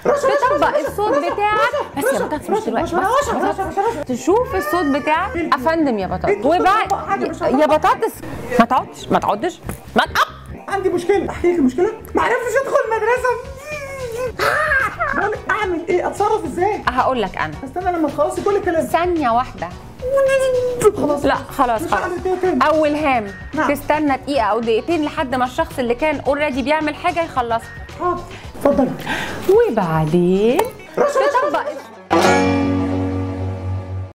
تطبق الصوت بتاعك بس يا بطاطس مش دلوقتي بس بطاطس. تشوف الصوت بتاعك افندم يا بطاطس انتوا وبعد بتطبقوا حاجة مش يا بطاطس ما تقعدش ما تقعدش ما تقعد عندي مشكله احكي لك المشكله ما عرفتش ادخل المدرسه بقول لك اعمل ايه اتصرف ازاي هقول لك انا استنى لما تخلصي كل الكلام ثانيه واحده خلاص لا خلاص مش خلاص هعمل كده تاني. اول هام نعم. تستنى دقيقه او دقيقتين لحد ما الشخص اللي كان اوريدي بيعمل حاجه يخلصها حاضر اتفضلي وبعدين رشا، رشا، تطبق رشا،